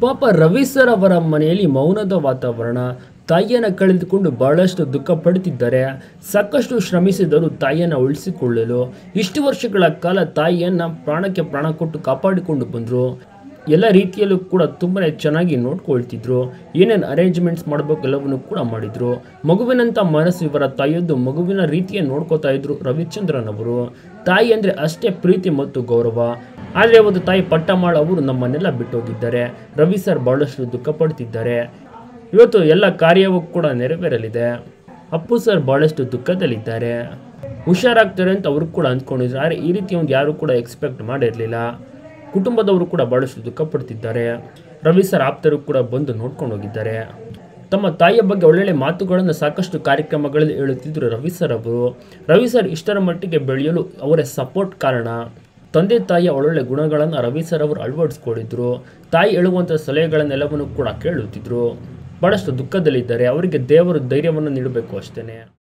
ಪಾಪ ರವಿ ಸರ್ ಅವರ ಮನೆಯಲ್ಲಿ ಮೌನದ ವಾತಾವರಣ ತಾಯಿಯನ್ನು ಕಳೆದುಕೊಂಡು ಬಹಳಷ್ಟು ದುಃಖ ಪಡುತ್ತಿದ್ದಾರೆ ಸಾಕಷ್ಟು ಶ್ರಮಿಸಿದರು ತಾಯಿಯನ್ನು ಉಳಿಸಿಕೊಳ್ಳಲು ಇಷ್ಟು ವರ್ಷಗಳ ಕಾಲ ತಾಯಿಯನ್ನು ಪ್ರಾಣಕ್ಕೆ ಪ್ರಾಣ ಕೊಟ್ಟು ಕಾಪಾಡಿಕೊಂಡು ಬಂದರು ಎಲ್ಲ ರೀತಿಯಲ್ಲೂ ಕೂಡ ತುಂಬಾ ಚೆನ್ನಾಗಿ ನೋಡ್ಕೊಳ್ತಿದ್ರು ಏನೇನು ಅರೇಂಜ್ಮೆಂಟ್ಸ್ ಮಾಡಬೇಕು ಎಲ್ಲವನ್ನು ಕೂಡ ಮಾಡಿದ್ರು ಮಗುವಿನಂಥ ಮನಸ್ಸು ಇವರ ತಾಯಿಯದ್ದು ಮಗುವಿನ ರೀತಿಯ ನೋಡ್ಕೋತಾ ಇದ್ರು ರವಿಚಂದ್ರನ್ ಅವರು ತಾಯಿ ಅಂದರೆ ಅಷ್ಟೇ ಪ್ರೀತಿ ಮತ್ತು ಗೌರವ ಆದರೆ ಒಂದು ತಾಯಿ ಪಟ್ಟಮಾಳ್ ಅವರು ನಮ್ಮನ್ನೆಲ್ಲ ಬಿಟ್ಟೋಗಿದ್ದಾರೆ ರವಿ ಸರ್ ಬಹಳಷ್ಟು ದುಃಖ ಪಡ್ತಿದ್ದಾರೆ ಇವತ್ತು ಎಲ್ಲ ಕಾರ್ಯವೂ ಕೂಡ ನೆರವೇರಲಿದೆ ಅಪ್ಪು ಸರ್ ಬಹಳಷ್ಟು ದುಃಖದಲ್ಲಿದ್ದಾರೆ ಹುಷಾರಾಗ್ತಾರೆ ಅಂತ ಅವರು ಕೂಡ ಅಂದ್ಕೊಂಡಿದ್ರು ಆದರೆ ಈ ರೀತಿ ಒಂದು ಯಾರು ಕೂಡ ಎಕ್ಸ್ಪೆಕ್ಟ್ ಮಾಡಿರಲಿಲ್ಲ ಕುಟುಂಬದವರು ಕೂಡ ಬಹಳಷ್ಟು ದುಃಖ ಪಡ್ತಿದ್ದಾರೆ ರವಿ ಸರ್ ಆಪ್ತರು ಕೂಡ ಬಂದು ನೋಡ್ಕೊಂಡು ಹೋಗಿದ್ದಾರೆ ತಮ್ಮ ತಾಯಿಯ ಬಗ್ಗೆ ಒಳ್ಳೊಳ್ಳೆ ಮಾತುಗಳನ್ನು ಸಾಕಷ್ಟು ಕಾರ್ಯಕ್ರಮಗಳಲ್ಲಿ ಹೇಳುತ್ತಿದ್ದರು ರವಿ ಸರ್ ಅವರು ರವಿ ಸರ್ ಇಷ್ಟರ ಮಟ್ಟಿಗೆ ಬೆಳೆಯಲು ಅವರ ಸಪೋರ್ಟ್ ಕಾರಣ ತಂದೆ ತಾಯಿಯ ಒಳ್ಳೊಳ್ಳೆ ಗುಣಗಳನ್ನು ರವಿ ಸರ್ ಅವರು ಅಳವಡಿಸ್ಕೊಂಡಿದ್ರು ತಾಯಿ ಹೇಳುವಂಥ ಸಲಹೆಗಳನ್ನೆಲ್ಲವನ್ನು ಕೂಡ ಕೇಳುತ್ತಿದ್ರು ಬಹಳಷ್ಟು ದುಃಖದಲ್ಲಿದ್ದಾರೆ ಅವರಿಗೆ ದೇವರು ಧೈರ್ಯವನ್ನು ನೀಡಬೇಕು ಅಷ್ಟೇ